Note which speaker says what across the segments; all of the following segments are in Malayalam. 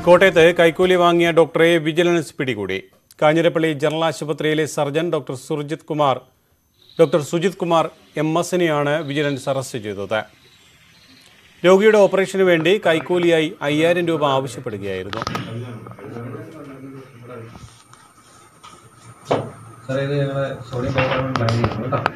Speaker 1: കോട്ടയത്ത് കൈക്കൂലി വാങ്ങിയ ഡോക്ടറെ വിജിലൻസ് പിടികൂടി കാഞ്ഞിരപ്പള്ളി ജനറൽ ആശുപത്രിയിലെ surgeon doctor Surjith Kumar doctor Sujith Kumar M എസിനെയാണ് വിജിലൻസ് അറസ്റ്റ് ചെയ്തത് രോഗിയുടെ ഓപ്പറേഷന് വേണ്ടി കൈക്കൂലിയായി അയ്യായിരം രൂപ ആവശ്യപ്പെടുകയായിരുന്നു
Speaker 2: സാറേ ഇത് ഞങ്ങളെ സോഡിയം പൈക്കാണ് പ്ലാൻ ചെയ്യുന്നത് കേട്ടോ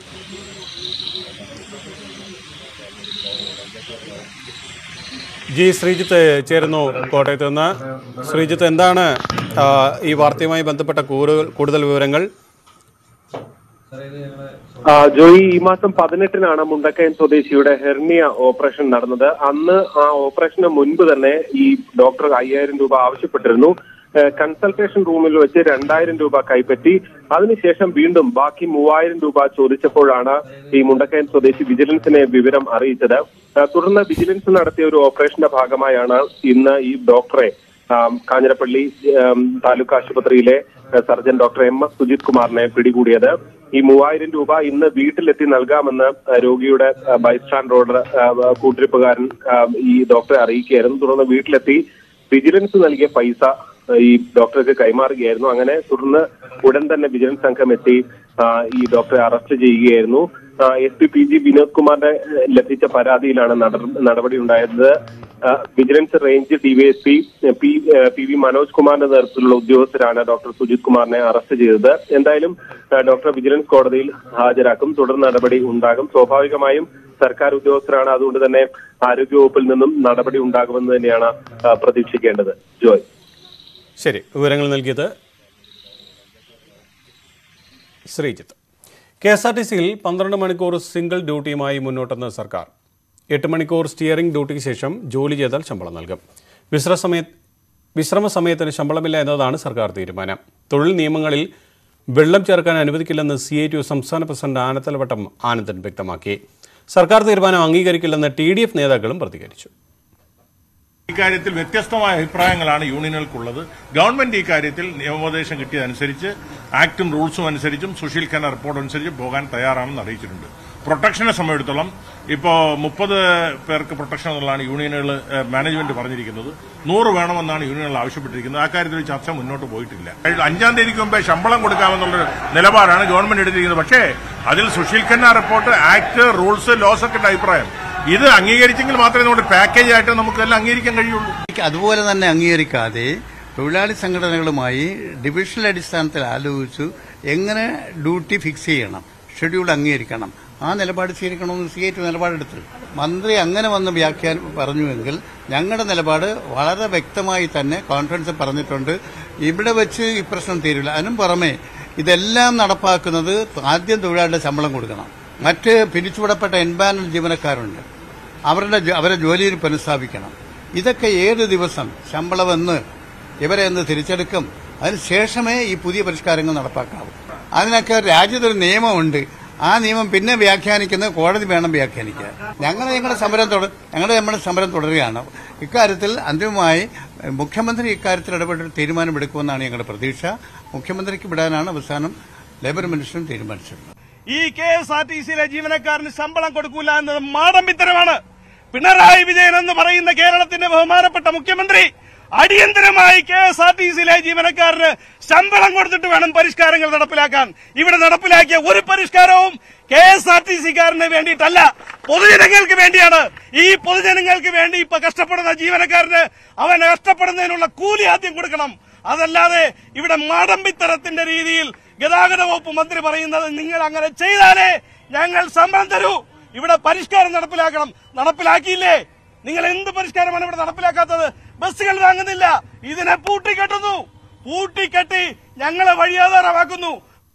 Speaker 1: ജി ശ്രീജിത്ത് ചേരുന്നു കോട്ടയത്ത് നിന്ന് ശ്രീജിത്ത് എന്താണ് ആ, ഈ വാർത്തയുമായി ബന്ധപ്പെട്ട കൂടുതൽ കൂടുതൽ വിവരങ്ങൾ
Speaker 2: സാറേ ഇത് ഞങ്ങളെ
Speaker 3: ആ, ജോയി ഈ മാസം പതിനെട്ടിനാണ് മുണ്ടക്കയം സ്വദേശിയുടെ ഹെർണിയ ഓപ്പറേഷൻ നടന്നത് അന്ന് ആ ഓപ്പറേഷന് മുൻപ് തന്നെ ഈ ഡോക്ടർ അയ്യായിരം രൂപ ആവശ്യപ്പെട്ടിരുന്നു ഏഹ് കൺസൾട്ടേഷൻ റൂമിൽ വെച്ച് രണ്ടായിരം രൂപ കൈപ്പറ്റി അതിനുശേഷം വീണ്ടും ബാക്കി മൂവായിരം രൂപ ചോദിച്ചപ്പോഴാണ് ഈ മുണ്ടക്കയം സ്വദേശി വിജിലൻസിനെ വിവരം അറിയിച്ചത് ആ, തുടർന്ന് വിജിലൻസ് നടത്തിയ ഒരു ഓപ്പറേഷന്റെ ഭാഗമായാണ് ഇന്ന് ഈ ഡോക്ടറെ ആം, കാഞ്ഞിരപ്പള്ളി ആം, താലൂക്ക് ആശുപത്രിയിലെ ആ, surgeon doctor M S Sujith കുമാറിനെ പിടികൂടിയത് ഈ മൂവായിരം രൂപ ഇന്ന് വീട്ടിലെത്തി നൽകാമെന്ന് ആ, രോഗിയുടെ ആ, ബൈസ്റ്റാൻഡറോട് ആ, കൂട്ടിരിപ്പുകാരൻ ആ, ഈ ഡോക്ടറെ അറിയിക്കുകയായിരുന്നു തുടർന്ന് വീട്ടിലെത്തി വിജിലൻസ് നൽകിയ പൈസ ആ, ഈ ഡോക്ടർക്ക് കൈമാറുകയായിരുന്നു അങ്ങനെ തുടർന്ന് ഉടൻ തന്നെ വിജിലൻസ് സംഘം എത്തി ആ, ഈ ഡോക്ടറെ അറസ്റ്റ് ചെയ്യുകയായിരുന്നു S P P G Vinod കുമാറിന്റെ ആ, ലഭിച്ച പരാതിയിലാണ് നട- നടപടി ഉണ്ടായത് ആ, വിജിലൻസ് റേഞ്ച് ഡിവൈഎസ്പി പി ആ, പി വി മനോജ് കുമാറിന്റെ നേതൃത്വത്തിലുള്ള ഉദ്യോഗസ്ഥരാണ് ഡോക്ടർ സുജിത് കുമാറിനെ അറസ്റ്റ് ചെയ്തത് എന്തായാലും ആ, ഡോക്ടറെ വിജിലൻസ് കോടതിയിൽ ഹാജരാക്കും തുടർ നടപടി ഉണ്ടാകും സ്വാഭാവികമായും സർക്കാർ ഉദ്യോഗസ്ഥരാണ് അതുകൊണ്ട് തന്നെ ആരോഗ്യവകുപ്പിൽ നിന്നും നടപടി ഉണ്ടാകുമെന്ന് തന്നെയാണ് ആ, പ്രതീക്ഷിക്കേണ്ടത് ജോയ്
Speaker 1: ശരി വിവരങ്ങൾ നൽകിയത് Sreejith K S R T സിയിൽ പന്ത്രണ്ട് മണിക്കൂർ സിംഗിൾ ഡ്യൂട്ടിയുമായി മുന്നോട്ടെന്ന് സർക്കാർ എട്ട് മണിക്കൂർ സ്റ്റിയറിംഗ് ഡ്യൂട്ടിക്ക് ശേഷം ജോലി ചെയ്താൽ ശമ്പളം നൽകും വിശ്രമസമയ വിശ്രമ സമയത്തിന് ശമ്പളമില്ല എന്നതാണ് സർക്കാർ തീരുമാനം തൊഴിൽ നിയമങ്ങളിൽ വെള്ളം ചേർക്കാൻ അനുവദിക്കില്ലെന്ന് സി ഐ ടി യു സംസ്ഥാന പ്രസിഡന്റ് ആനത്തലവട്ടം ആനന്ദൻ വ്യക്തമാക്കി സർക്കാർ തീരുമാനം അംഗീകരിക്കില്ലെന്ന് ടി ഡി എഫ് നേതാക്കളും പ്രതികരിച്ചു
Speaker 4: ഇക്കാര്യത്തിൽ വ്യത്യസ്തമായ അഭിപ്രായങ്ങളാണ് യൂണിയനുകൾക്കുള്ളത് ഗവൺമെന്റ് ഇക്കാര്യത്തിൽ നിയമോപദേശം കിട്ടിയതനുസരിച്ച് ആക്ടും റൂൾസും അനുസരിച്ചും സുശീൽ ഖന്ന റിപ്പോർട്ട് അനുസരിച്ച് പോകാൻ തയ്യാറാണെന്ന് അറിയിച്ചിട്ടുണ്ട് പ്രൊട്ടക്ഷനെ സംബന്ധിച്ചിടത്തോളം ഇപ്പോൾ മുപ്പത് പേർക്ക് പ്രൊട്ടക്ഷൻ എന്നുള്ളതാണ് യൂണിയനുകൾ ഏഹ്, മാനേജ്മെന്റ് പറഞ്ഞിരിക്കുന്നത് നൂറ് വേണമെന്നാണ് യൂണിയനുകൾ ആവശ്യപ്പെട്ടിരിക്കുന്നത് ആ കാര്യത്തിൽ ഒരു ചർച്ച മുന്നോട്ട് പോയിട്ടില്ല അഞ്ചാം തീയതിക്ക് മുമ്പേ ശമ്പളം കൊടുക്കാമെന്നുള്ള നിലപാടാണ് ഗവൺമെന്റ് എടുത്തിരിക്കുന്നത് പക്ഷേ അതിൽ Sushil Khanna report act rules laws ഒക്കെ അഭിപ്രായം ഇത് അംഗീകരിച്ചെങ്കിൽ മാത്രമേ നമ്മുടെ പാക്കേജ് ആയിട്ട് നമുക്ക് എല്ലാം അംഗീകരിക്കാൻ കഴിയുള്ളൂ
Speaker 5: അതുപോലെ തന്നെ അംഗീകരിക്കാതെ തൊഴിലാളി സംഘടനകളുമായി ഡിവിഷണൽ അടിസ്ഥാനത്തിൽ ആലോചിച്ചു എങ്ങനെ ഡ്യൂട്ടി ഫിക്സ് ചെയ്യണം ഷെഡ്യൂൾ അംഗീകരിക്കണം ആ നിലപാട് സ്വീകരിക്കണമെന്ന് സി ഐ ടി നിലപാടെടുത്തു മന്ത്രി അങ്ങനെ വന്ന് വ്യാഖ്യാനം പറഞ്ഞുവെങ്കിൽ ഞങ്ങളുടെ നിലപാട് വളരെ വ്യക്തമായി തന്നെ കോൺഫറൻസിൽ പറഞ്ഞിട്ടുണ്ട് ഇവിടെ വെച്ച് ഈ പ്രശ്നം തീരില്ല അതിനും പുറമെ ഇതെല്ലാം നടപ്പാക്കുന്നത് ആദ്യം തൊഴിലാളിയുടെ ശമ്പളം കൊടുക്കണം മറ്റ് പിരിച്ചുവിടപ്പെട്ട എൻപാനൽ ജീവനക്കാരുണ്ട് അവരുടെ ജോ- അവരെ ജോലിയിൽ പുനഃസ്ഥാപിക്കണം ഇതൊക്കെ ഏത് ദിവസം ശമ്പളമെന്ന് ഇവരെ എന്ന് തിരിച്ചെടുക്കും അതിനുശേഷമേ ഈ പുതിയ പരിഷ്കാരങ്ങൾ നടപ്പാക്കാവൂ അതിനൊക്കെ രാജ്യത്തൊരു നിയമമുണ്ട് ആ നിയമം പിന്നെ വ്യാഖ്യാനിക്കുന്നത് കോടതി വേണം വ്യാഖ്യാനിക്കാൻ ഞങ്ങൾ ഞങ്ങളുടെ സമരം തുടർ ഞങ്ങളുടെ നമ്മുടെ സമരം തുടരുകയാണ് ഇക്കാര്യത്തിൽ അന്തിമമായി എഹ്, മുഖ്യമന്ത്രി ഇക്കാര്യത്തിൽ ഇടപെട്ട് തീരുമാനമെടുക്കുമെന്നാണ് ഞങ്ങളുടെ പ്രതീക്ഷ മുഖ്യമന്ത്രിക്ക് വിടാനാണ് അവസാനം ലേബർ മിനിസ്റ്ററും തീരുമാനിച്ചിട്ടുള്ളത്
Speaker 6: ഈ കെ എസ് ആർ ടി സിയിലെ ജീവനക്കാരന് ശമ്പളം കൊടുക്കൂല എന്നത് മാടമ്പിത്തരമാണ് പിണറായി വിജയൻ എന്ന് പറയുന്ന കേരളത്തിന്റെ ബഹുമാനപ്പെട്ട മുഖ്യമന്ത്രി അടിയന്തരമായി കെ എസ് ആർ ടി സിയിലെ ജീവനക്കാരന് ശമ്പളം കൊടുത്തിട്ട് വേണം പരിഷ്കാരങ്ങൾ നടപ്പിലാക്കാൻ ഇവിടെ നടപ്പിലാക്കിയ ഒരു പരിഷ്കാരവും കെ എസ് ആർ ടി സിക്കാരന് വേണ്ടിയിട്ടല്ല പൊതുജനങ്ങൾക്ക് വേണ്ടിയാണ് ഈ പൊതുജനങ്ങൾക്ക് വേണ്ടി ഇപ്പൊ കഷ്ടപ്പെടുന്ന ജീവനക്കാരന് അവൻ കഷ്ടപ്പെടുന്നതിനുള്ള കൂലി ആദ്യം കൊടുക്കണം അതല്ലാതെ ഇവിടെ മാടമ്പിത്തരത്തിന്റെ രീതിയിൽ ഗതാഗത വകുപ്പ് മന്ത്രി പറയുന്നത് നിങ്ങൾ അങ്ങനെ ചെയ്താലേ ഞങ്ങൾ ശമ്പളം തരൂ ഇവിടെ പരിഷ്കാരം നടപ്പിലാക്കണം നടപ്പിലാക്കിയില്ലേ നിങ്ങൾ എന്ത് പരിഷ്കാരമാണ് ഇവിടെ നടപ്പിലാക്കാത്തത് ബസ്സുകൾ വാങ്ങുന്നില്ല ഇതിനെ പൂട്ടിക്കെട്ടുന്നു പൂട്ടിക്കെട്ടി ഞങ്ങളെ വഴിയാധാരമാക്കുന്നു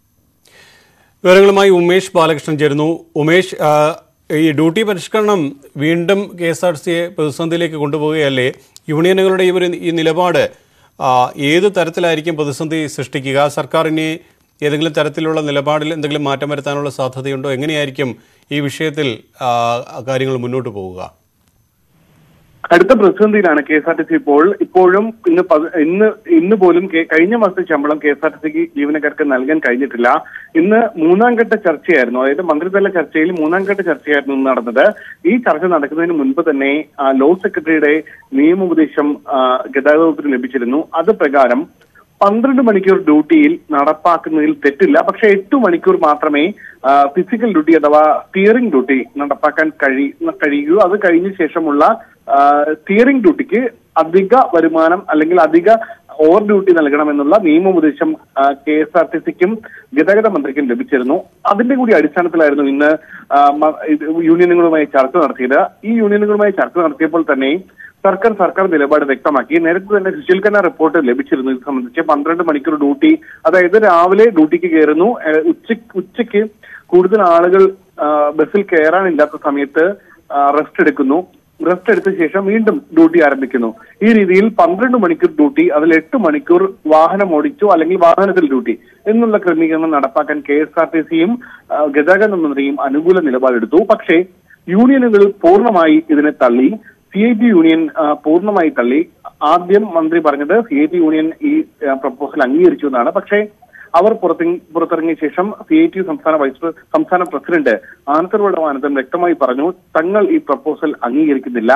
Speaker 1: വിവരങ്ങളുമായി ഉമേഷ് ബാലകൃഷ്ണൻ ചേരുന്നു ഉമേഷ് ആ, ഈ ഡ്യൂട്ടി പരിഷ്കരണം വീണ്ടും കെ എസ് ആർ സിയെ പ്രതിസന്ധിയിലേക്ക് കൊണ്ടുപോവുകയല്ലേ യൂണിയനുകളുടെ ഈ ഒരു ഈ നിലപാട് ആ, ഏത് തരത്തിലായിരിക്കും പ്രതിസന്ധി സൃഷ്ടിക്കുക സർക്കാർ ഇനി ഏതെങ്കിലും തരത്തിലുള്ള നിലപാടിൽ എന്തെങ്കിലും മാറ്റം വരുത്താനുള്ള സാധ്യതയുണ്ടോ എങ്ങനെയായിരിക്കും ഈ വിഷയത്തിൽ ആ, കാര്യങ്ങൾ മുന്നോട്ട് പോവുക
Speaker 7: അടുത്ത പ്രതിസന്ധിയിലാണ് K S R T C ഇപ്പോൾ ഇപ്പോഴും ഇന്ന് പതി- ഇന്ന് ഇന്ന് പോലും കെ- കഴിഞ്ഞ മാസത്തെ ശമ്പളം കെ എസ് ആർ ടി സിക്ക് ജീവനക്കാർക്ക് നൽകാൻ കഴിഞ്ഞിട്ടില്ല ഇന്ന് മൂന്നാം ഘട്ട ചർച്ചയായിരുന്നു അതായത് മന്ത്രിതല ചർച്ചയിൽ മൂന്നാം ഘട്ട ചർച്ചയായിരുന്നു ഇന്ന് നടന്നത് ഈ ചർച്ച നടക്കുന്നതിന് മുൻപ് തന്നെ ആ, ലോ സെക്രട്ടറിയുടെ നിയമോപദേശം ആ, ഗതാഗത വകുപ്പിന് ലഭിച്ചിരുന്നു അത് പ്രകാരം പന്ത്രണ്ട് മണിക്കൂർ ഡ്യൂട്ടിയിൽ നടപ്പാക്കുന്നതിൽ തെറ്റില്ല പക്ഷെ എട്ട് മണിക്കൂർ മാത്രമേ ആ, ഫിസിക്കൽ ഡ്യൂട്ടി അഥവാ സ്റ്റിയറിംഗ് ഡ്യൂട്ടി നടപ്പാക്കാൻ കഴി കഴിയൂ അത് കഴിഞ്ഞ ശേഷമുള്ള ആ, സ്റ്റിയറിംഗ് ഡ്യൂട്ടിക്ക് അധിക വരുമാനം അല്ലെങ്കിൽ അധിക ഓവർ ഡ്യൂട്ടി നൽകണമെന്നുള്ള നിയമോപദേശം കെ എസ് ആർ ടി സിക്കും ഗതാഗത മന്ത്രിക്കും ലഭിച്ചിരുന്നു അതിന്റെ കൂടി അടിസ്ഥാനത്തിലായിരുന്നു ഇന്ന് ആ, മ- ഇത് യൂണിയനുകളുമായി ചർച്ച നടത്തിയത് ഈ യൂണിയനുകളുമായി ചർച്ച നടത്തിയപ്പോൾ തന്നെ സർക്കാർ സർക്കാർ നിലപാട് വ്യക്തമാക്കി നേരത്തെ തന്നെ സുശീൽ ഖന്ന റിപ്പോർട്ട് ലഭിച്ചിരുന്നു ഇത് സംബന്ധിച്ച് പന്ത്രണ്ട് മണിക്കൂർ ഡ്യൂട്ടി അതായത് രാവിലെ ഡ്യൂട്ടിക്ക് കയറുന്നു ഏഹ് ഉച്ചയ്ക്ക് ഉച്ചയ്ക്ക് കൂടുതൽ ആളുകൾ ആ, ബസ്സിൽ കയറാനില്ലാത്ത സമയത്ത് റെസ്റ്റ് എടുക്കുന്നു റെസ്റ്റ് എടുത്ത ശേഷം വീണ്ടും ഡ്യൂട്ടി ആരംഭിക്കുന്നു ഈ രീതിയിൽ പന്ത്രണ്ട് മണിക്കൂർ ഡ്യൂട്ടി അതിൽ എട്ട് മണിക്കൂർ വാഹനം ഓടിച്ചു അല്ലെങ്കിൽ വാഹനത്തിൽ ഡ്യൂട്ടി എന്നുള്ള ക്രമീകരണം നടപ്പാക്കാൻ കെ എസ് ആർ ടി സിയും ഗതാഗത മന്ത്രിയും അനുകൂല നിലപാടെടുത്തു പക്ഷേ യൂണിയനുകൾ പൂർണ്ണമായി ഇതിനെ തള്ളി സി ഐ ടി യൂണിയൻ ആ, പൂർണ്ണമായി തള്ളി ആദ്യം മന്ത്രി പറഞ്ഞത് സി ഐ ടി യൂണിയൻ ഈ ആ, പ്രപ്പോസൽ അംഗീകരിച്ചു എന്നാണ് പക്ഷേ അവർ പുറത്തിറങ്ങി പുറത്തിറങ്ങിയ ശേഷം സി ഐ ടി സംസ്ഥാന വൈസ് പ്ര- സംസ്ഥാന പ്രസിഡന്റ് ആനന്ദർവട ആനന്ദൻ വ്യക്തമായി പറഞ്ഞു തങ്ങൾ ഈ പ്രപ്പോസൽ അംഗീകരിക്കുന്നില്ല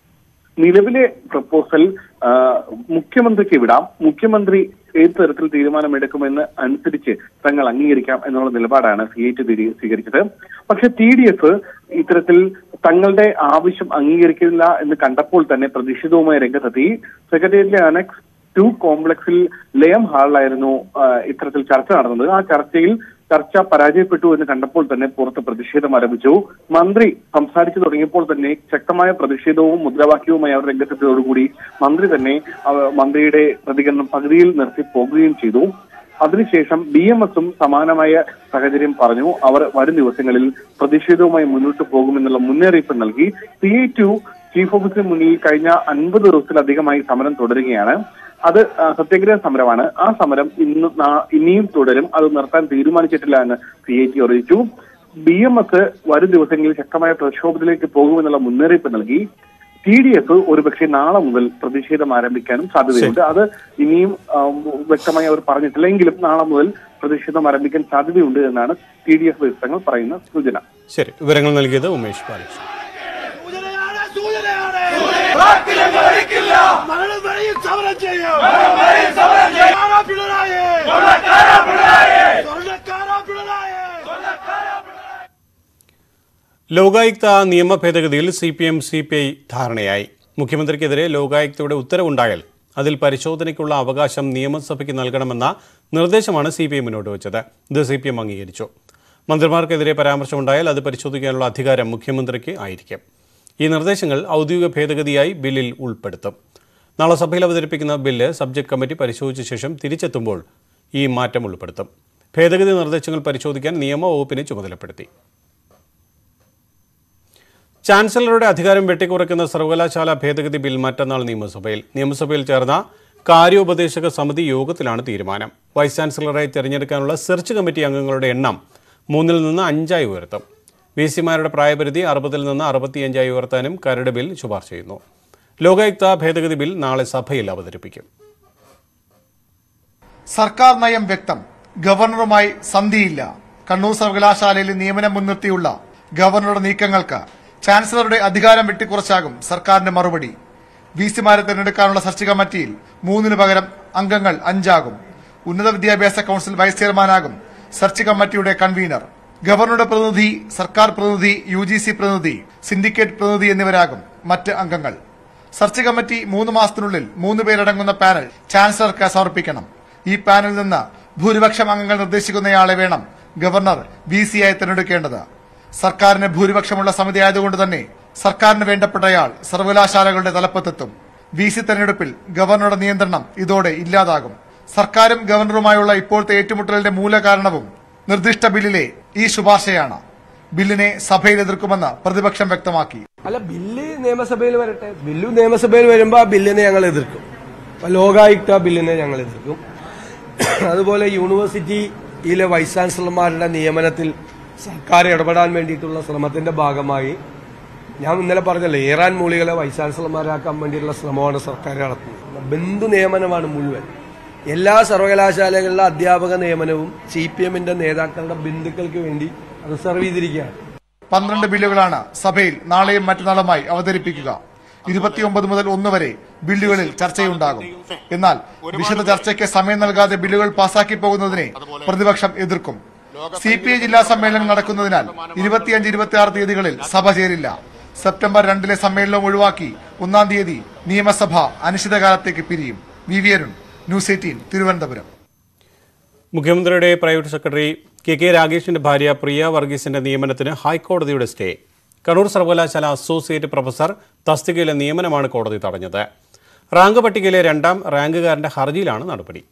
Speaker 7: നിലവിലെ പ്രപ്പോസൽ ആ, മുഖ്യമന്ത്രിക്ക് വിടാം മുഖ്യമന്ത്രി ഏത് തരത്തിൽ തീരുമാനമെടുക്കുമെന്ന് അനുസരിച്ച് തങ്ങൾ അംഗീകരിക്കാം എന്നുള്ള നിലപാടാണ് സി ഐ ടി സ്വീകരിച്ചത് പക്ഷെ ടി ഡി എഫ് ഇത്തരത്തിൽ തങ്ങളുടെ ആവശ്യം അംഗീകരിക്കില്ല എന്ന് കണ്ടപ്പോൾ തന്നെ പ്രതിഷേധവുമായി രംഗത്തെത്തി സെക്രട്ടേറിയറ്റിലെ അനക്സ് ടു കോംപ്ലക്സിൽ ലയം ഹാളിലായിരുന്നു ആ, ഇത്തരത്തിൽ ചർച്ച നടന്നത് ആ ചർച്ചയിൽ ചർച്ച പരാജയപ്പെട്ടു എന്ന് കണ്ടപ്പോൾ തന്നെ പുറത്ത് പ്രതിഷേധം ആരംഭിച്ചു മന്ത്രി സംസാരിച്ചു തുടങ്ങിയപ്പോൾ തന്നെ ശക്തമായ പ്രതിഷേധവും മുദ്രാവാക്യവുമായി അവർ രംഗത്തെത്തിയതോടുകൂടി മന്ത്രി തന്നെ ആ, മന്ത്രിയുടെ പ്രതികരണം പകുതിയിൽ നിർത്തി പോകുകയും ചെയ്തു അതിനുശേഷം ബി എം എസും സമാനമായ സാഹചര്യം പറഞ്ഞു അവർ വരും ദിവസങ്ങളിൽ പ്രതിഷേധവുമായി മുന്നോട്ട് പോകുമെന്നുള്ള മുന്നറിയിപ്പ് നൽകി സി ഐ ടു ചീഫ് ഓഫീസിന് മുന്നിൽ കഴിഞ്ഞ അൻപത് ദിവസത്തിലധികമായി സമരം തുടരുകയാണ് അത് ആ, സത്യാഗ്രഹ സമരമാണ് ആ സമരം ഇന്ന് നാ- ഇനിയും തുടരും അത് നിർത്താൻ തീരുമാനിച്ചിട്ടില്ല എന്ന് സി ഐ ടി അറിയിച്ചു ബി എം എസ് വരും ദിവസങ്ങളിൽ ശക്തമായ പ്രക്ഷോഭത്തിലേക്ക് പോകുമെന്നുള്ള മുന്നറിയിപ്പ് നൽകി ടി ഡി എഫ് ഒരുപക്ഷെ നാളെ മുതൽ പ്രതിഷേധം ആരംഭിക്കാനും സാധ്യതയുണ്ട് അത് ഇനിയും ആ, വ്യക്തമായി അവർ പറഞ്ഞിട്ടില്ല എങ്കിലും നാളെ മുതൽ പ്രതിഷേധം ആരംഭിക്കാൻ സാധ്യതയുണ്ട് എന്നാണ് ടി ഡി എഫ് വൃത്തങ്ങൾ പറയുന്ന സൂചന
Speaker 1: ശരി വിവരങ്ങൾ നൽകിയത് ഉമേഷ് ബാലകൃഷ്ണൻ
Speaker 6: സൂചനയാണ് സൂചനയാണ് മരണം വരെയും സമരം ചെയ്യും കാരാ പിണറായി സ്വർണ്ണക്കാരാ പിണറായി
Speaker 1: ലോകായുക്ത നിയമ ഭേദഗതിയിൽ C P M C P I ധാരണയായി മുഖ്യമന്ത്രിക്കെതിരെ ലോകായുക്തയുടെ ഉത്തരവുണ്ടായാൽ അതിൽ പരിശോധനയ്ക്കുള്ള അവകാശം നിയമസഭയ്ക്ക് നൽകണമെന്ന നിർദ്ദേശമാണ് സി പി ഐ മുന്നോട്ട് വെച്ചത് ഇത് സി പി എം അംഗീകരിച്ചു മന്ത്രിമാർക്കെതിരെ പരാമർശമുണ്ടായാൽ അത് പരിശോധിക്കാനുള്ള അധികാരം മുഖ്യമന്ത്രിക്ക് ആയിരിക്കും ഈ നിർദ്ദേശങ്ങൾ ഔദ്യോഗിക ഭേദഗതിയായി ബില്ലിൽ ഉൾപ്പെടുത്തും നാളെ സഭയിൽ അവതരിപ്പിക്കുന്ന ബില്ല് സബ്ജക്ട് കമ്മിറ്റി പരിശോധിച്ച ശേഷം തിരിച്ചെത്തുമ്പോൾ ഈ മാറ്റം ഉൾപ്പെടുത്തും ഭേദഗതി നിർദ്ദേശങ്ങൾ പരിശോധിക്കാൻ നിയമവകുപ്പിനെ ചുമതലപ്പെടുത്തി ചാൻസലറുടെ അധികാരം വെട്ടിക്കുറയ്ക്കുന്ന സർവകലാശാല ഭേദഗതി ബിൽ മറ്റന്നാൾ നിയമസഭയിൽ നിയമസഭയിൽ ചേർന്ന കാര്യോപദേശക സമിതി യോഗത്തിലാണ് തീരുമാനം വൈസ് ചാൻസലറെ തിരഞ്ഞെടുക്കാനുള്ള സെർച്ച് കമ്മിറ്റി അംഗങ്ങളുടെ എണ്ണം മൂന്നിൽ നിന്ന് അഞ്ചായി ഉയർത്തും വി സിമാരുടെ പ്രായപരിധി അറുപതിൽ നിന്ന് അറുപത്തിയഞ്ചായി ഉയർത്താനും കരട് ബിൽ ശുപാർശ ചെയ്യുന്നു ലോകായുക്ത ഭേദഗതി ബിൽ നാളെ സഭയിൽ അവതരിപ്പിക്കും
Speaker 8: സർക്കാർ നയം വ്യക്തം ഗവർണറുമായി സന്ധിയില്ല കണ്ണൂർ സർവകലാശാലയിലെ നിയമനം മുൻനിർത്തിയുള്ള ഗവർണറുടെ നീക്കങ്ങൾക്ക് ചാൻസലറുടെ അധികാരം വെട്ടിക്കുറച്ചാകും സർക്കാരിന്റെ മറുപടി വി സിമാരെ തെരഞ്ഞെടുക്കാനുള്ള സെർച്ച് കമ്മിറ്റിയിൽ മൂന്നിന് പകരം അംഗങ്ങൾ അഞ്ചാകും ഉന്നത വിദ്യാഭ്യാസ കൌൺസിൽ വൈസ് ചെയർമാനാകും സെർച്ച് കമ്മിറ്റിയുടെ കൺവീനർ ഗവർണറുടെ പ്രതിനിധി സർക്കാർ പ്രതിനിധി യു ജി സി പ്രതിനിധി സിൻഡിക്കേറ്റ് പ്രതിനിധി എന്നിവരാകും മറ്റ് അംഗങ്ങൾ സെർച്ച് കമ്മിറ്റി മൂന്ന് മാസത്തിനുള്ളിൽ മൂന്ന് പേരടങ്ങുന്ന പാനൽ ചാൻസലർക്ക് സമർപ്പിക്കണം ഈ പാനലിൽ നിന്ന് ഭൂരിപക്ഷം അംഗങ്ങൾ നിർദ്ദേശിക്കുന്നയാളെ വേണം ഗവർണർ വി സിയായി തിരഞ്ഞെടുക്കേണ്ടത് സർക്കാരിന് ഭൂരിപക്ഷമുള്ള സമിതി ആയതുകൊണ്ട് തന്നെ സർക്കാരിന് വേണ്ടപ്പെട്ടയാൾ സർവകലാശാലകളുടെ തലപ്പത്തെത്തും വി സി തെരഞ്ഞെടുപ്പിൽ ഗവർണറുടെ നിയന്ത്രണം ഇതോടെ ഇല്ലാതാകും സർക്കാരും ഗവർണറുമായുള്ള ഇപ്പോഴത്തെ ഏറ്റുമുട്ടലിന്റെ മൂലകാരണവും നിർദ്ദിഷ്ട ബില്ലിലെ ഈ ശുപാർശയാണ് ബില്ലിനെ സഭയിൽ എതിർക്കുമെന്ന് പ്രതിപക്ഷം വ്യക്തമാക്കി
Speaker 9: അല്ല ബില്ല് നിയമസഭയിൽ വരട്ടെ ബില്ല് നിയമസഭയിൽ വരുമ്പോൾ ആ ബില്ലിനെ ഞങ്ങൾ എതിർക്കും അപ്പൊ ലോകായുക്ത ബില്ലിനെ ഞങ്ങൾ എതിർക്കും അതുപോലെ യൂണിവേഴ്സിറ്റിയിലെ വൈസ് ചാൻസലർമാരുടെ നിയമനത്തിൽ സർക്കാർ ഇടപെടാൻ വേണ്ടിയിട്ടുള്ള ശ്രമത്തിന്റെ ഭാഗമായി ഞാൻ ഇന്നലെ പറഞ്ഞല്ലോ ഇറാൻ മൂലികളെ വൈസ് ചാൻസലർമാരാക്കാൻ വേണ്ടിയുള്ള ശ്രമമാണ് സർക്കാർ നടത്തുന്നത് ബന്ധു നിയമനമാണ് മുഴുവൻ എല്ലാ സർവകലാശാലകളിലെ അധ്യാപക നിയമനവും സി പി എമ്മിന്റെ നേതാക്കളുടെ ബന്ധുക്കൾക്ക് വേണ്ടി റിസർവ് ചെയ്തിരിക്കുകയാണ്
Speaker 8: പന്ത്രണ്ട് ബില്ലുകളാണ് സഭയിൽ നാളെയും മറ്റന്നാളുമായി അവതരിപ്പിക്കുക ഇരുപത്തിയൊമ്പത് മുതൽ ഒന്ന് വരെ ബില്ലുകളിൽ ചർച്ചയുണ്ടാകും എന്നാൽ വിശദ ചർച്ചയ്ക്ക് സമയം നൽകാതെ ബില്ലുകൾ പാസാക്കി പോകുന്നതിനെ പ്രതിപക്ഷം എതിർക്കും സി പി ഐ ജില്ലാ സമ്മേളനം നടക്കുന്നതിനാൽ ഇരുപത്തിയഞ്ച് ഇരുപത്തിയാറ് തീയതികളിൽ സഭ ചേരില്ല സെപ്റ്റംബർ രണ്ടിലെ സമ്മേളനം ഒഴിവാക്കി ഒന്നാം തീയതി നിയമസഭ അനിശ്ചിതകാലത്തേക്ക് പിരിയും V V Arun news eighteen Thiruvananthapuram
Speaker 1: മുഖ്യമന്ത്രിയുടെ പ്രൈവറ്റ് സെക്രട്ടറി കെ കെ രാഗേഷിന്റെ ഭാര്യ പ്രിയ വർഗീസിന്റെ നിയമനത്തിന് ഹൈക്കോടതിയുടെ സ്റ്റേ കണ്ണൂർ സർവകലാശാല അസോസിയേറ്റ് പ്രൊഫസർ തസ്തികയിലെ നിയമനമാണ് കോടതി തടഞ്ഞത് റാങ്ക് പട്ടികയിലെ രണ്ടാം റാങ്കുകാരന്റെ ഹർജിയിലാണ് നടപടി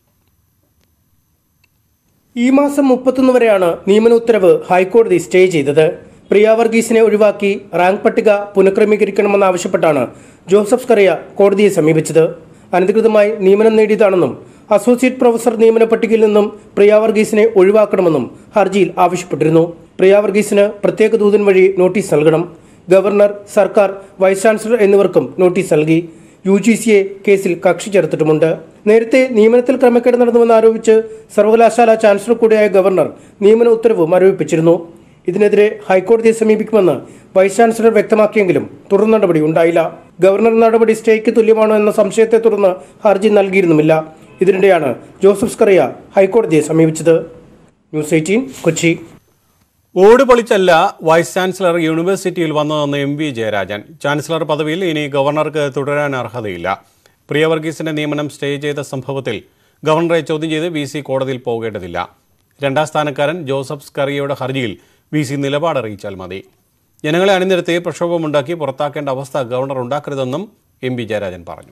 Speaker 10: ഈ മാസം മുപ്പത്തൊന്ന് വരെയാണ് നിയമന ഉത്തരവ് ഹൈക്കോടതി സ്റ്റേ ചെയ്തത് പ്രിയ വർഗീസിനെ ഒഴിവാക്കി റാങ്ക് പട്ടിക പുനഃക്രമീകരിക്കണമെന്നാവശ്യപ്പെട്ടാണ് ജോസഫ് സ്കറിയ കോടതിയെ സമീപിച്ചത് അനധികൃതമായി നിയമനം നേടിയതാണെന്നും അസോസിയേറ്റ് പ്രൊഫസർ നിയമന പട്ടികയിൽ നിന്നും പ്രിയ വർഗീസിനെ ഒഴിവാക്കണമെന്നും ഹർജിയിൽ ആവശ്യപ്പെട്ടിരുന്നു പ്രിയ വർഗീസിന് പ്രത്യേക ദൂതൻ വഴി നോട്ടീസ് നൽകണം ഗവർണർ സർക്കാർ വൈസ് ചാൻസലർ എന്നിവർക്കും നോട്ടീസ് നൽകി യു ജി സിയെ കേസിൽ കക്ഷി ചേർത്തിട്ടുമുണ്ട് നേരത്തെ നിയമനത്തിൽ ക്രമക്കേട് നടന്നുവെന്ന് ആരോപിച്ച് സർവകലാശാല ചാൻസലർ കൂടിയായ ഗവർണർ നിയമന ഉത്തരവ് മരവിപ്പിച്ചിരുന്നു ഇതിനെതിരെ ഹൈക്കോടതിയെ സമീപിക്കുമെന്ന് വൈസ് ചാൻസലർ വ്യക്തമാക്കിയെങ്കിലും തുടർ നടപടി ഉണ്ടായില്ല ഗവർണർ നടപടി സ്റ്റേക്ക് തുല്യമാണോ എന്ന സംശയത്തെ തുടർന്ന് ഹർജി നൽകിയിരുന്നുമില്ല ഇതിനിടെയാണ് ജോസഫ് സ്കറിയ ഹൈക്കോടതിയെ സമീപിച്ചത് ന്യൂസ് എയ്റ്റീൻ കൊച്ചി
Speaker 1: ഓട് പൊളിച്ചല്ല വൈസ് ചാൻസലർ യൂണിവേഴ്സിറ്റിയിൽ വന്നതെന്ന് എം വി ജയരാജൻ ചാൻസലർ പദവിയിൽ ഇനി ഗവർണർക്ക് തുടരാൻ അർഹതയില്ല പ്രിയ വർഗീസിന്റെ നിയമനം സ്റ്റേ ചെയ്ത സംഭവത്തിൽ ഗവർണറെ ചോദ്യം ചെയ്ത് വി സി കോടതിയിൽ പോകേണ്ടതില്ല രണ്ടാം സ്ഥാനക്കാരൻ ജോസഫ് സ്കറിയയുടെ ഹർജിയിൽ വി സി നിലപാട് അറിയിച്ചാൽ മതി ജനങ്ങളെ അണിനിരത്തി പ്രക്ഷോഭമുണ്ടാക്കി പുറത്താക്കേണ്ട അവസ്ഥ ഗവർണർ ഉണ്ടാക്കരുതെന്നും എം വി ജയരാജൻ പറഞ്ഞു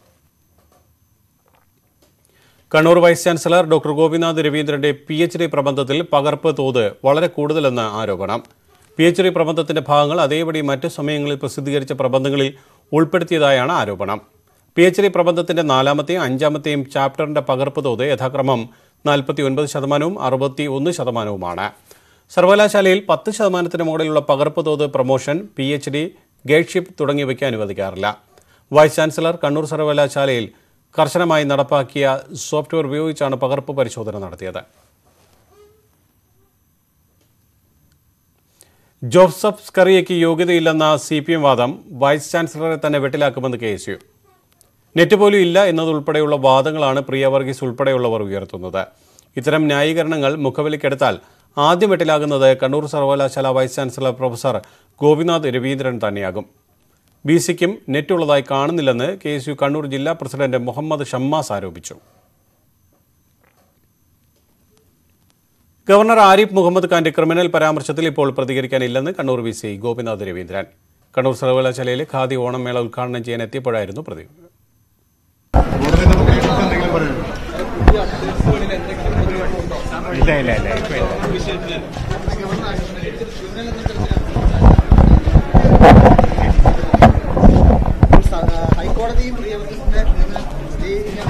Speaker 1: Kannur vice chancellor doctor Gopinath രവീന്ദ്രന്റെ പി എച്ച് ഡി പ്രബന്ധത്തിൽ പകർപ്പ് തോത് വളരെ കൂടുതലെന്ന് ആരോപണം പി എച്ച് ഡി പ്രബന്ധത്തിന്റെ ഭാഗങ്ങൾ അതേപടി മറ്റു സമയങ്ങളിൽ പ്രസിദ്ധീകരിച്ച പ്രബന്ധങ്ങളിൽ ഉൾപ്പെടുത്തിയതായാണ് ആരോപണം പി എച്ച് ഡി പ്രബന്ധത്തിന്റെ നാലാമത്തെയും അഞ്ചാമത്തെയും ചാപ്റ്ററിന്റെ പകർപ്പ് തോത് യഥാക്രമം നാൽപ്പത്തി ഒൻപത് ശതമാനവും അറുപത്തി ഒന്ന് ശതമാനവുമാണ് സർവകലാശാലയിൽ പത്ത് ശതമാനത്തിന് മുകളിലുള്ള പകർപ്പ് തോത് പ്രൊമോഷൻ പി എച്ച് ഡി ഗൈഡ്ഷിപ്പ് തുടങ്ങിയവയ്ക്ക് അനുവദിക്കാറില്ല വൈസ് ചാൻസലർ കണ്ണൂർ സർവകലാശാലയിൽ കർശനമായി നടപ്പാക്കിയ സോഫ്റ്റ്വെയർ ഉപയോഗിച്ചാണ് പകർപ്പ് പരിശോധന നടത്തിയത് ജോസഫ് സ്കറിയയ്ക്ക് യോഗ്യതയില്ലെന്ന സി പി എം വാദം വൈസ് ചാൻസലറെ തന്നെ വെട്ടിലാക്കുമെന്ന് കെ എസ് യു നെറ്റ് പോലും ഇല്ല എന്നതുൾപ്പെടെയുള്ള വാദങ്ങളാണ് പ്രിയ വർഗീസ് ഉൾപ്പെടെയുള്ളവർ ഉയർത്തുന്നത് ഇത്തരം ന്യായീകരണങ്ങൾ മുഖവിലക്കെടുത്താൽ ആദ്യം വെട്ടിലാകുന്നത് കണ്ണൂർ സർവകലാശാല vice chancellor professor Gopinath Raveendran തന്നെയാകും ബി സിക്കും നെറ്റ് ഉള്ളതായി കാണുന്നില്ലെന്ന് കെ എസ് യു കണ്ണൂർ ജില്ലാ പ്രസിഡന്റ് മുഹമ്മദ് ഷമ്മാസ് ആരോപിച്ചു ഗവർണർ ആരിഫ് മുഹമ്മദ് ഖാന്റെ ക്രിമിനൽ പരാമർശത്തിൽ ഇപ്പോൾ പ്രതികരിക്കാനില്ലെന്ന് കണ്ണൂർ വി സി ഗോപിനാഥ് രവീന്ദ്രൻ കണ്ണൂർ സർവകലാശാലയിലെ ഖാദി ഓണം മേള ഉദ്ഘാടനം ചെയ്യാൻ എത്തിയപ്പോഴായിരുന്നു പ്രതി
Speaker 11: ഇല്ല ഇല്ല ഇല്ല ഇപ്പൊ ഇല്ല.
Speaker 12: ഹൈക്കോടതിയും പ്രിയവൃത്തിന്റെ നിയമനം സ്റ്റേ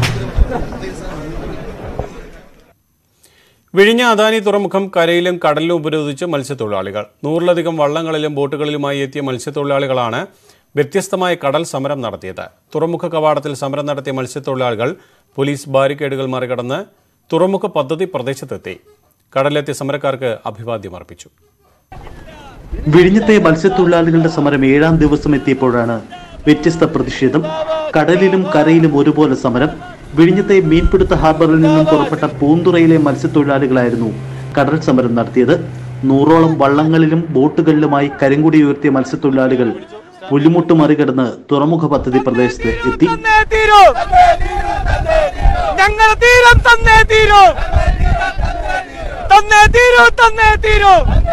Speaker 1: വിഴിഞ്ഞ അദാനി തുറമുഖം കരയിലും കടലിലും ഉപരോധിച്ച് മത്സ്യത്തൊഴിലാളികൾ നൂറിലധികം വള്ളങ്ങളിലും ബോട്ടുകളിലുമായി എത്തിയ മത്സ്യത്തൊഴിലാളികളാണ് വ്യത്യസ്തമായ കടൽ സമരം നടത്തിയത് തുറമുഖ കവാടത്തിൽ സമരം നടത്തിയ മത്സ്യത്തൊഴിലാളികൾ പോലീസ് ബാരിക്കേഡുകൾ മറികടന്ന് തുറമുഖ പദ്ധതി പ്രദേശത്തെത്തി കടലിലെത്തിയ സമരക്കാർക്ക് അഭിവാദ്യം അർപ്പിച്ചു
Speaker 13: വിഴിഞ്ഞത്തെ മത്സ്യത്തൊഴിലാളികളുടെ സമരം ഏഴാം ദിവസം എത്തിയപ്പോഴാണ് വ്യത്യസ്ത പ്രതിഷേധം കടലിലും കരയിലും ഒരുപോലെ സമരം വിഴിഞ്ഞത്തെ മീൻപിടുത്ത ഹാർബറിൽ നിന്നും പുറപ്പെട്ട പൂന്തുറയിലെ മത്സ്യത്തൊഴിലാളികളായിരുന്നു കടൽ സമരം നടത്തിയത് നൂറോളം വള്ളങ്ങളിലും ബോട്ടുകളിലുമായി കരിങ്കുടി ഉയർത്തിയ മത്സ്യത്തൊഴിലാളികൾ പുലിമുട്ട് മറികടന്ന് തുറമുഖ പദ്ധതി പ്രദേശത്ത് എത്തി
Speaker 14: തീരൂ ഞങ്ങൾ തീരം തന്നേ തീരൂ തന്നേ തീരൂ തന്നേ തീരൂ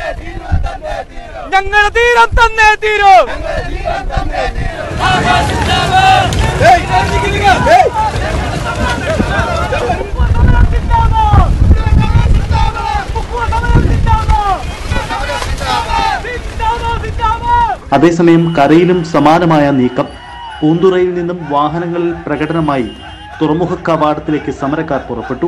Speaker 14: ഞങ്ങൾ തീരം തന്നേ തീരൂ
Speaker 13: അതേസമയം കരയിലും സമാനമായ നീക്കം പൂന്തുറയിൽ നിന്നും വാഹനങ്ങളിൽ പ്രകടനമായി തുറമുഖ കവാടത്തിലേക്ക് സമരക്കാർ പുറപ്പെട്ടു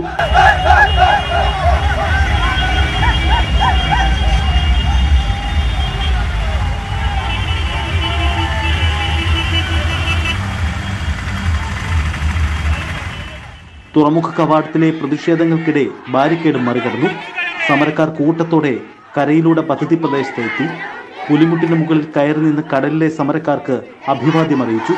Speaker 13: തുറമുഖ കവാടത്തിലെ പ്രതിഷേധങ്ങൾക്കിടെ ബാരിക്കേഡ് മറികടന്നു സമരക്കാർ കൂട്ടത്തോടെ കരയിലൂടെ പദ്ധതി പ്രദേശത്തെത്തി പുലിമുട്ടിന് മുകളിൽ കയറി നിന്ന് കടലിലെ സമരക്കാർക്ക് അഭിവാദ്യം അറിയിച്ചു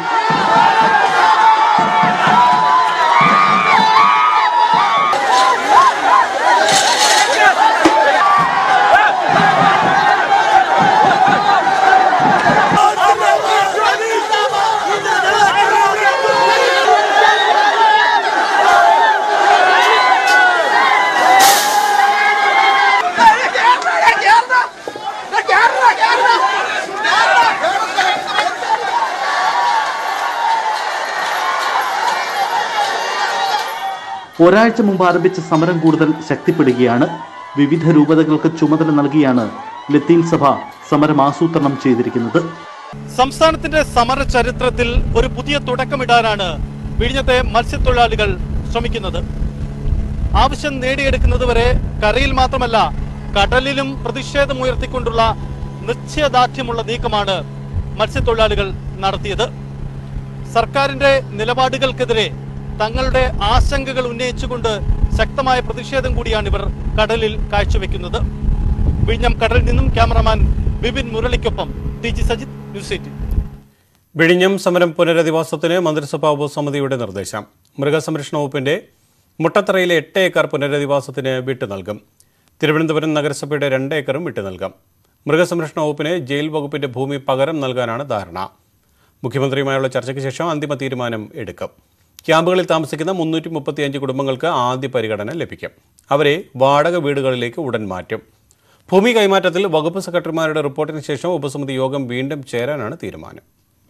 Speaker 13: ഒരാഴ്ച മുമ്പ് ആരംഭിച്ച സമരം കൂടുതൽ ശക്തിപ്പെടുകയാണ് വിവിധ രൂപതകൾക്ക് ചുമതല നൽകിയാണ് ലത്തീൻ സഭ സമരം ആസൂത്രണം ചെയ്തിരിക്കുന്നത്
Speaker 15: സംസ്ഥാനത്തിന്റെ സമര ചരിത്രത്തിൽ ഒരു പുതിയ തുടക്കമിടാനാണ് വിഴിഞ്ഞത്തെ മത്സ്യത്തൊഴിലാളികൾ ശ്രമിക്കുന്നത് ആവശ്യം നേടിയെടുക്കുന്നതുവരെ കരയിൽ മാത്രമല്ല കടലിലും പ്രതിഷേധമുയർത്തിക്കൊണ്ടുള്ള നിശ്ചയദാർഢ്യമുള്ള നീക്കമാണ് മത്സ്യത്തൊഴിലാളികൾ നടത്തിയത് സർക്കാരിന്റെ നിലപാടുകൾക്കെതിരെ തങ്ങളുടെ ആശങ്കകൾ ഉന്നയിച്ചുകൊണ്ട് ശക്തമായ പ്രതിഷേധം കൂടിയാണ് ഇവർ കടലിൽ കാഴ്ചവെക്കുന്നത് വിഴിഞ്ഞം കടലിൽ നിന്നും ക്യാമറമാൻ ബിപിൻ മുരളിക്കൊപ്പം T G Sajith news eighteen
Speaker 1: വിഴിഞ്ഞം സമരം പുനരധിവാസത്തിന് മന്ത്രിസഭാ ഉപസമിതിയുടെ നിർദ്ദേശം മൃഗസംരക്ഷണ വകുപ്പിന്റെ മുട്ടത്തറയിലെ എട്ട് ഏക്കർ പുനരധിവാസത്തിന് വിട്ടു നൽകും തിരുവനന്തപുരം നഗരസഭയുടെ രണ്ട് ഏക്കറും വിട്ടു നൽകാം മൃഗസംരക്ഷണ വകുപ്പിന് ജയിൽ വകുപ്പിന്റെ ഭൂമി പകരം നൽകാനാണ് ധാരണ മുഖ്യമന്ത്രിയുമായുള്ള ചർച്ചയ്ക്ക് ശേഷം അന്തിമ തീരുമാനം എടുക്കും ക്യാമ്പുകളിൽ താമസിക്കുന്ന മുന്നൂറ്റി മുപ്പത്തിയഞ്ച് കുടുംബങ്ങൾക്ക് ആദ്യ പരിഗണന ലഭിക്കും അവരെ വാടക വീടുകളിലേക്ക് ഉടൻ മാറ്റും ഭൂമി കൈമാറ്റത്തിൽ വകുപ്പ് സെക്രട്ടറിമാരുടെ റിപ്പോർട്ടിന് ശേഷം ഉപസമിതി യോഗം വീണ്ടും ചേരാനാണ് തീരുമാനം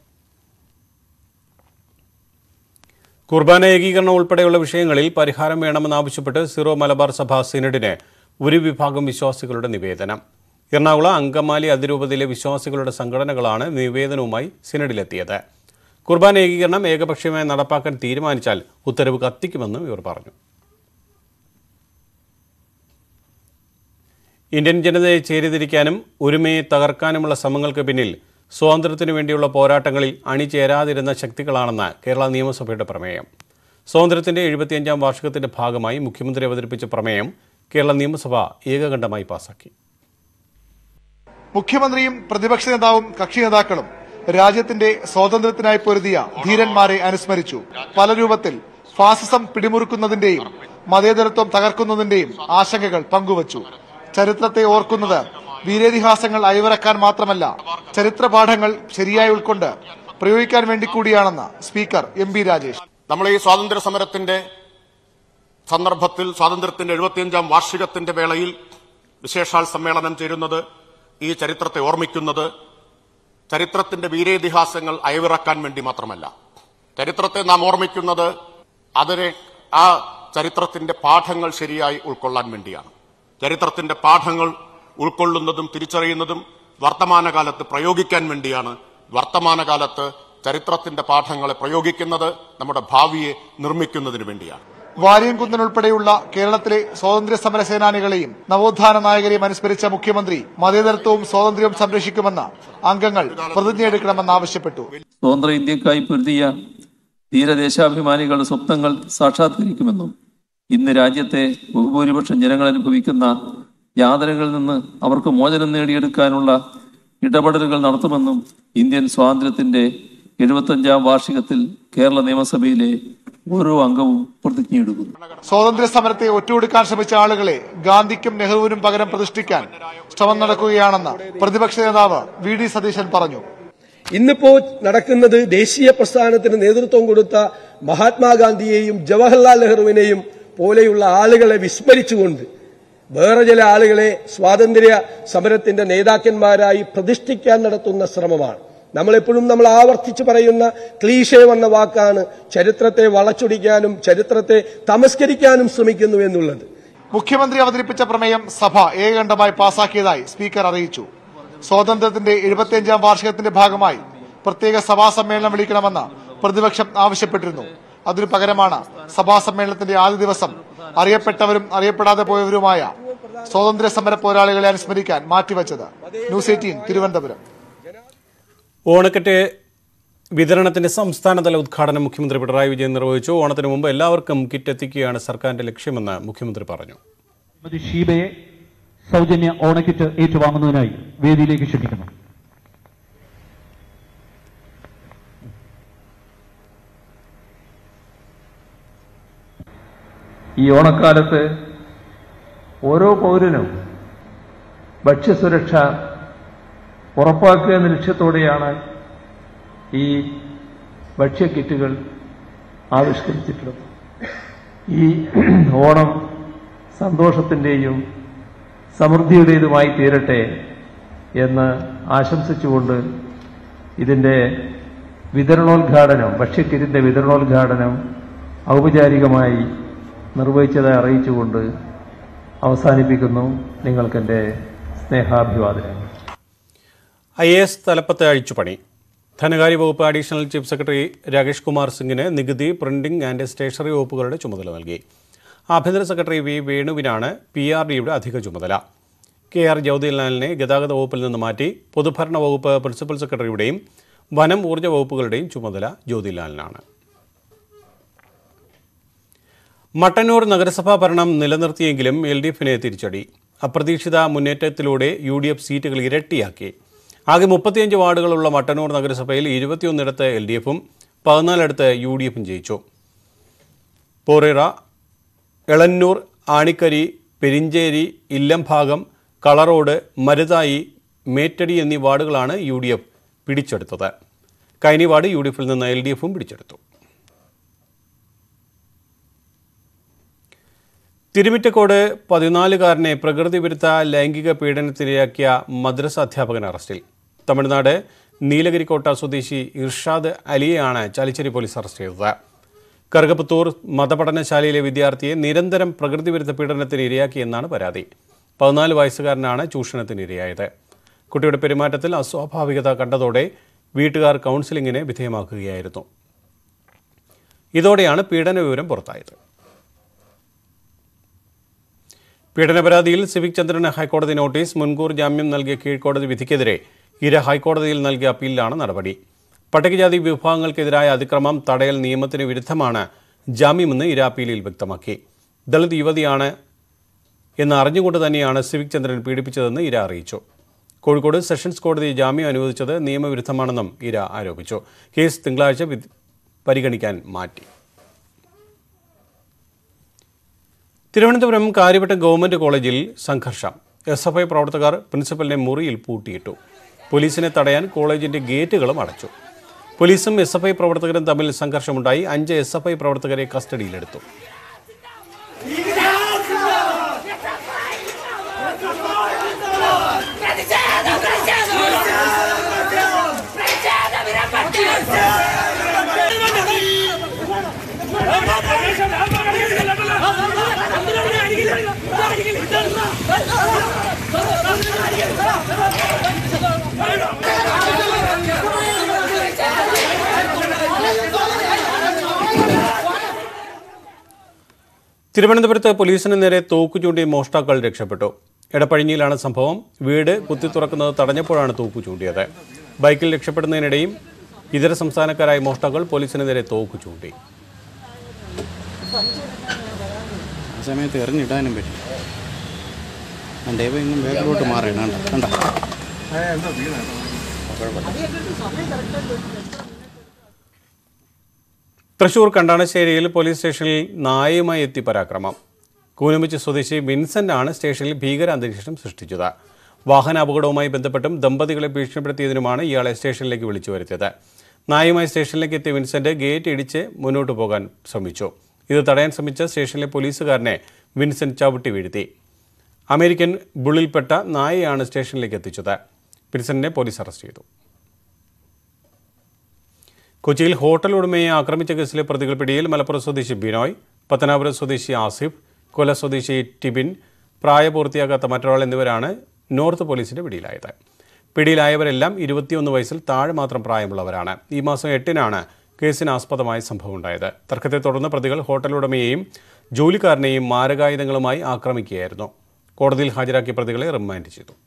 Speaker 1: കുർബാന ഏകീകരണം ഉൾപ്പെടെയുള്ള വിഷയങ്ങളിൽ പരിഹാരം വേണമെന്നാവശ്യപ്പെട്ട് സിറോ മലബാർ സഭ സിനഡിന് ഒരു വിഭാഗം വിശ്വാസികളുടെ നിവേദനം എറണാകുളം അങ്കമാലി അതിരൂപതയിലെ വിശ്വാസികളുടെ സംഘടനകളാണ് നിവേദനവുമായി സിനഡിലെത്തിയത് കുർബാന ഏകീകരണം ഏകപക്ഷീയമായി നടപ്പാക്കാൻ തീരുമാനിച്ചാൽ ഉത്തരവ് കത്തിക്കുമെന്നും ഇവർ പറഞ്ഞു ഇന്ത്യൻ ജനതയെ ചേരിതിരിക്കാനും ഒരുമയെ തകർക്കാനുമുള്ള ശ്രമങ്ങൾക്ക് പിന്നിൽ സ്വാതന്ത്ര്യത്തിനു വേണ്ടിയുള്ള പോരാട്ടങ്ങളിൽ അണിചേരാതിരുന്ന ശക്തികളാണെന്ന് കേരള നിയമസഭയുടെ പ്രമേയം സ്വാതന്ത്ര്യത്തിന്റെ എഴുപത്തിയഞ്ചാം വാർഷികത്തിന്റെ ഭാഗമായി മുഖ്യമന്ത്രി അവതരിപ്പിച്ച പ്രമേയം കേരള നിയമസഭ ഏകകണ്ഠമായി പാസാക്കി
Speaker 8: മുഖ്യമന്ത്രിയും പ്രതിപക്ഷ നേതാവും കക്ഷി നേതാക്കളും രാജ്യത്തിന്റെ സ്വാതന്ത്ര്യത്തിനായി പൊരുതിയ ധീരന്മാരെ അനുസ്മരിച്ചു പല രൂപത്തിൽ ഫാസിസം പിടിമുറുക്കുന്നതിന്റെയും മതേതരത്വം തകർക്കുന്നതിന്റെയും ആശങ്കകൾ പങ്കുവച്ചു ചരിത്രത്തെ ഓർക്കുന്നത് വീരേതിഹാസങ്ങൾ അയവിറക്കാൻ മാത്രമല്ല ചരിത്ര പാഠങ്ങൾ ശരിയായി ഉൾക്കൊണ്ട് പ്രയോഗിക്കാൻ വേണ്ടി കൂടിയാണെന്ന് സ്പീക്കർ എം ബി രാജേഷ്
Speaker 16: നമ്മൾ ഈ സ്വാതന്ത്ര്യ സമരത്തിന്റെ സന്ദർഭത്തിൽ സ്വാതന്ത്ര്യത്തിന്റെ എഴുപത്തിയഞ്ചാം വാർഷികത്തിന്റെ വേളയിൽ വിശേഷാൽ സമ്മേളനം ചേരുന്നത് ഈ ചരിത്രത്തെ ഓർമ്മിക്കുന്നത് ചരിത്രത്തിന്റെ വീരേതിഹാസങ്ങൾ അയവിറക്കാൻ വേണ്ടി മാത്രമല്ല ചരിത്രത്തെ നാം ഓർമ്മിക്കുന്നത് അതിനെ ആ ചരിത്രത്തിന്റെ പാഠങ്ങൾ ശരിയായി ഉൾക്കൊള്ളാൻ വേണ്ടിയാണ് ചരിത്രത്തിന്റെ പാഠങ്ങൾ ഉൾക്കൊള്ളുന്നതും തിരിച്ചറിയുന്നതും വർത്തമാനകാലത്ത് പ്രയോഗിക്കാൻ വേണ്ടിയാണ് വർത്തമാനകാലത്ത് ചരിത്രത്തിന്റെ പാഠങ്ങളെ പ്രയോഗിക്കുന്നത് നമ്മുടെ ഭാവിയെ നിർമ്മിക്കുന്നതിന് വേണ്ടിയാണ്
Speaker 8: വാര്യംകുന്നൻ ഉൾപ്പെടെയുള്ള കേരളത്തിലെ സ്വാതന്ത്ര്യ സമര സേനാനികളെയും നവോത്ഥാന നായകരെയും അനുസ്മരിച്ച മുഖ്യമന്ത്രി മതേതരത്വവും സ്വാതന്ത്ര്യവും സംരക്ഷിക്കുമെന്ന് അംഗങ്ങൾ പ്രതിജ്ഞയെടുക്കണമെന്ന് ആവശ്യപ്പെട്ടു
Speaker 17: സ്വതന്ത്ര ഇന്ത്യക്കായി പൊരുതിയ ധീരദേശാഭിമാനികളുടെ സ്വപ്നങ്ങൾ സാക്ഷാത്കരിക്കുമെന്നും ഇന്ന് രാജ്യത്തെ ബഹുഭൂരിപക്ഷം ജനങ്ങൾ അനുഭവിക്കുന്ന യാതനകളിൽ നിന്ന് അവർക്ക് മോചനം നേടിയെടുക്കാനുള്ള ഇടപെടലുകൾ നടത്തുമെന്നും ഇന്ത്യൻ സ്വാതന്ത്ര്യത്തിന്റെ എഴുപത്തഞ്ചാം വാർഷികത്തിൽ കേരള നിയമസഭയിലെ ഓരോ അംഗവും പ്രതിജ്ഞയെടുക്കുന്നു
Speaker 8: സ്വാതന്ത്ര്യ സമരത്തെ ഒറ്റുകൊടുക്കാൻ ശ്രമിച്ച ആളുകളെ ഗാന്ധിക്കും നെഹ്റുവിനും പകരം പ്രതിഷ്ഠിക്കാൻ ശ്രമം നടക്കുകയാണെന്ന് പ്രതിപക്ഷ നേതാവ് വി ഡി സതീശൻ പറഞ്ഞു
Speaker 9: ഇന്നിപ്പോ നടക്കുന്നത് ദേശീയ പ്രസ്ഥാനത്തിന് നേതൃത്വം കൊടുത്ത മഹാത്മാഗാന്ധിയെയും ജവഹർലാൽ നെഹ്റുവിനെയും പോലെയുള്ള ആളുകളെ വിസ്മരിച്ചുകൊണ്ട് വേറെ ചില ആളുകളെ സ്വാതന്ത്ര്യ സമരത്തിന്റെ നേതാക്കന്മാരായി പ്രതിഷ്ഠിക്കാൻ നടത്തുന്ന ശ്രമമാണ് നമ്മളെപ്പോഴും നമ്മൾ ആവർത്തിച്ചു പറയുന്ന ക്ലീഷേ വന്ന വാക്കാണ് ചരിത്രത്തെ വളച്ചൊടിക്കാനും ചരിത്രത്തെ തമസ്കരിക്കാനും ശ്രമിക്കുന്നു എന്നുള്ളത്
Speaker 8: മുഖ്യമന്ത്രി അവതരിപ്പിച്ച പ്രമേയം സഭ ഏകകണ്ഠമായി പാസാക്കിയതായി സ്പീക്കർ അറിയിച്ചു സ്വാതന്ത്ര്യത്തിന്റെ എഴുപത്തിയഞ്ചാം വാർഷികത്തിന്റെ ഭാഗമായി പ്രത്യേക സഭാ സമ്മേളനം വിളിക്കണമെന്ന് പ്രതിപക്ഷം ആവശ്യപ്പെട്ടിരുന്നു അതിനു പകരമാണ് സഭാ സമ്മേളനത്തിന്റെ ആദ്യ ദിവസം അറിയപ്പെട്ടവരും അറിയപ്പെടാതെ പോയവരുമായ സ്വാതന്ത്ര്യ സമര പോരാളികളെ അനുസ്മരിക്കാൻ മാറ്റിവച്ചത് ന്യൂസ് എയ്റ്റീൻ തിരുവനന്തപുരം
Speaker 1: ഓണക്കെട്ട് വിതരണത്തിന്റെ സംസ്ഥാനതല ഉദ്ഘാടനം മുഖ്യമന്ത്രി പിണറായി വിജയൻ നിർവഹിച്ചു ഓണത്തിന് മുമ്പ് എല്ലാവർക്കും കിറ്റ് എത്തിക്കുകയാണ് സർക്കാരിന്റെ ലക്ഷ്യമെന്ന് മുഖ്യമന്ത്രി പറഞ്ഞു
Speaker 18: ശ്രീമതി ഷീബയെ സൗജന്യ ഓണക്കിറ്റ് ഏറ്റുവാങ്ങുന്നതിനായി വേദിയിലേക്ക് ക്ഷണിക്കുന്നു
Speaker 19: ഈ ഓണക്കാലത്ത് ഓരോ പൗരനും ഭക്ഷ്യസുരക്ഷ ഉറപ്പാക്കുക എന്ന ലക്ഷ്യത്തോടെയാണ് ഈ ഭക്ഷ്യക്കിറ്റുകൾ ആവിഷ്കരിച്ചിട്ടുള്ളത് ഈ ഓണം സന്തോഷത്തിൻ്റെയും സമൃദ്ധിയുടേതുമായി തീരട്ടെ എന്ന് ആശംസിച്ചുകൊണ്ട് ഇതിൻ്റെ വിതരണോദ്ഘാടനം ഭക്ഷ്യക്കിറ്റിൻ്റെ വിതരണോദ്ഘാടനം ഔപചാരികമായി നിർവഹിച്ചതായി അറിയിച്ചുകൊണ്ട് അവസാനിപ്പിക്കുന്നു നിങ്ങൾക്കെൻ്റെ സ്നേഹാഭിവാദനങ്ങൾ
Speaker 1: ഐ എ എസ് തലപ്പത്ത് അഴിച്ചുപണി ധനകാര്യ വകുപ്പ് additional chief secretary Rakesh Kumar സിംഗിന് നികുതി പ്രിന്റിംഗ് ആൻഡ് സ്റ്റേഷനറി വകുപ്പുകളുടെ ചുമതല നൽകി ആഭ്യന്തര സെക്രട്ടറി വി വേണുവിനാണ് പി ആർ ഡിയുടെ അധിക ചുമതല കെ ആർ ജ്യോതിലാലിനെ ഗതാഗത വകുപ്പിൽ നിന്ന് മാറ്റി പൊതുഭരണ വകുപ്പ് പ്രിൻസിപ്പൽ സെക്രട്ടറിയുടെയും വനം ഊർജ്ജ വകുപ്പുകളുടെയും ചുമതല ജ്യോതിലാലിനാണ് മട്ടന്നൂർ നഗരസഭാ ഭരണം നിലനിർത്തിയെങ്കിലും എൽ ഡി എഫിനെ തിരിച്ചടി അപ്രതീക്ഷിത മുന്നേറ്റത്തിലൂടെ യു ഡി എഫ് സീറ്റുകൾ ഇരട്ടിയാക്കി ആകെ മുപ്പത്തിയഞ്ച് വാർഡുകളുള്ള മട്ടന്നൂർ നഗരസഭയിൽ ഇരുപത്തിയൊന്നിടത്ത് എൽ ഡി എഫും പതിനാലിടത്ത് യു ഡി എഫും ജയിച്ചു പോറേറ എളന്നൂർ ആണിക്കരി പെരിഞ്ചേരി ഇല്ലംഭാഗം കളറോഡ് മരുതായി മേറ്റടി എന്നീ വാർഡുകളാണ് യു ഡി എഫ് പിടിച്ചെടുത്തത് കൈനി വാർഡ് യു ഡി എഫിൽ നിന്ന് എൽ ഡി എഫും പിടിച്ചെടുത്തു തിരുമിറ്റക്കോട് പതിനാലുകാരനെ പ്രകൃതി വിരുദ്ധ ലൈംഗിക പീഡനത്തിനിരയാക്കിയ മദ്രസ അധ്യാപകൻ അറസ്റ്റിൽ തമിഴ്നാട് നീലഗിരിക്കോട്ട സ്വദേശി ഇർഷാദ് അലിയെയാണ് ചാലിച്ചേരി പോലീസ് അറസ്റ്റ് ചെയ്തത് കറുകപ്പുത്തൂർ മതപഠനശാലയിലെ വിദ്യാർത്ഥിയെ നിരന്തരം പ്രകൃതി വിരുദ്ധ പീഡനത്തിന് ഇരയാക്കിയെന്നാണ് പരാതി പതിനാല് വയസ്സുകാരനാണ് ചൂഷണത്തിന് ഇരയായത് കുട്ടിയുടെ പെരുമാറ്റത്തിൽ അസ്വാഭാവികത കണ്ടതോടെ വീട്ടുകാർ കൗൺസിലിങ്ങിന് വിധേയമാക്കുകയായിരുന്നു ഇതോടെയാണ് പീഡന വിവരം പുറത്തായത് പീഡന പരാതിയിൽ സിവിക് ചന്ദ്രന് ഹൈക്കോടതി നോട്ടീസ് മുൻകൂർ ജാമ്യം നൽകിയ കീഴ്ക്കോടതി വിധിക്കെതിരെ ഇര ഹൈക്കോടതിയിൽ നൽകിയ അപ്പീലിലാണ് നടപടി പട്ടികജാതി വിഭാഗങ്ങൾക്കെതിരായ അതിക്രമം തടയൽ നിയമത്തിന് വിരുദ്ധമാണ് ജാമ്യമെന്ന് ഇര അപ്പീലിൽ വ്യക്തമാക്കി ദളിത് യുവതിയാണ് എന്ന് അറിഞ്ഞുകൊണ്ട് തന്നെയാണ് സിവിക് ചന്ദ്രൻ പീഡിപ്പിച്ചതെന്ന് ഇര അറിയിച്ചു കോഴിക്കോട് സെഷൻസ് കോടതി ജാമ്യം അനുവദിച്ചത് നിയമവിരുദ്ധമാണെന്നും ഇര ആരോപിച്ചു കേസ് തിങ്കളാഴ്ച വിധി- പരിഗണിക്കാൻ മാറ്റി തിരുവനന്തപുരം കാര്യവട്ടം ഗവൺമെന്റ് കോളേജിൽ സംഘർഷം എസ് എഫ് ഐ പ്രവർത്തകർ പ്രിൻസിപ്പലിനെ മുറിയിൽ പൂട്ടിയിട്ടു പോലീസിനെ തടയാൻ കോളേജിന്റെ ഗേറ്റുകളും അടച്ചു പോലീസും എസ് എഫ് ഐ പ്രവർത്തകരും തമ്മിൽ സംഘർഷമുണ്ടായി അഞ്ച് എസ് എഫ് ഐ പ്രവർത്തകരെ കസ്റ്റഡിയിലെടുത്തു തിരുവനന്തപുരത്ത് പോലീസിന് നേരെ തോക്കു ചൂണ്ടി മോഷ്ടാക്കൾ രക്ഷപ്പെട്ടു എടപ്പഴിഞ്ഞിയിലാണ് സംഭവം വീട് കുത്തി തുറക്കുന്നത് തടഞ്ഞപ്പോഴാണ് തോക്കു ചൂണ്ടിയത് ബൈക്കിൽ രക്ഷപ്പെടുന്നതിനിടെയും ഇതര സംസ്ഥാനക്കാരായ മോഷ്ടാക്കൾ പോലീസിന് നേരെ തോക്കു ചൂണ്ടി
Speaker 20: ആ സമയത്ത് എറിഞ്ഞിടാനും പറ്റി എൻ്റെ ഇന്നും ബാക്കിലോട്ട് മാറിയാണ് കണ്ട കണ്ട
Speaker 1: തൃശൂർ കണ്ടാണശ്ശേരിയിൽ പോലീസ് സ്റ്റേഷനിൽ നായയുമായി എത്തി പരാക്രമം കൂനമിച്ച് സ്വദേശി വിൻസെന്റ് ആണ് സ്റ്റേഷനിൽ ഭീകര അന്തരീക്ഷം സൃഷ്ടിച്ചത് വാഹന അപകടവുമായി ബന്ധപ്പെട്ടും ദമ്പതികളെ ഭീഷണിപ്പെടുത്തിയതിനുമാണ് ഇയാളെ സ്റ്റേഷനിലേക്ക് വിളിച്ചു വരുത്തിയത് നായയുമായി സ്റ്റേഷനിലേക്ക് എത്തിയ വിൻസെന്റ് ഗേറ്റ് ഇടിച്ച് മുന്നോട്ട് പോകാൻ ശ്രമിച്ചു ഇത് തടയാൻ ശ്രമിച്ച സ്റ്റേഷനിലെ പോലീസുകാരനെ വിൻസെന്റ് ചവിട്ടി വീഴ്ത്തി അമേരിക്കൻ ബുള്ളിൽപ്പെട്ട നായയാണ് സ്റ്റേഷനിലേക്ക് എത്തിച്ചത് വിൻസെന്റിനെ പോലീസ് അറസ്റ്റ് ചെയ്തു കൊച്ചിയിൽ ഹോട്ടൽ ഉടമയെ ആക്രമിച്ച കേസിലെ പ്രതികൾ പിടിയിൽ മലപ്പുറം സ്വദേശി ബിനോയ് പത്തനാപുരം സ്വദേശി ആസിഫ് കൊല സ്വദേശി ടിബിൻ പ്രായപൂർത്തിയാകാത്ത മറ്റൊരാൾ എന്നിവരാണ് നോർത്ത് പോലീസിന്റെ പിടിയിലായത് പിടിയിലായവരെല്ലാം ഇരുപത്തിയൊന്ന് വയസ്സിൽ താഴെ മാത്രം പ്രായമുള്ളവരാണ് ഈ മാസം എട്ടിനാണ് കേസിന് ആസ്പദമായ സംഭവം ഉണ്ടായത് തർക്കത്തെ തുടർന്ന് പ്രതികൾ ഹോട്ടൽ ഉടമയെയും ജോലിക്കാരനെയും മാരകായുധങ്ങളുമായി ആക്രമിക്കുകയായിരുന്നു കോടതിയിൽ ഹാജരാക്കിയ പ്രതികളെ റിമാൻഡ് ചെയ്തു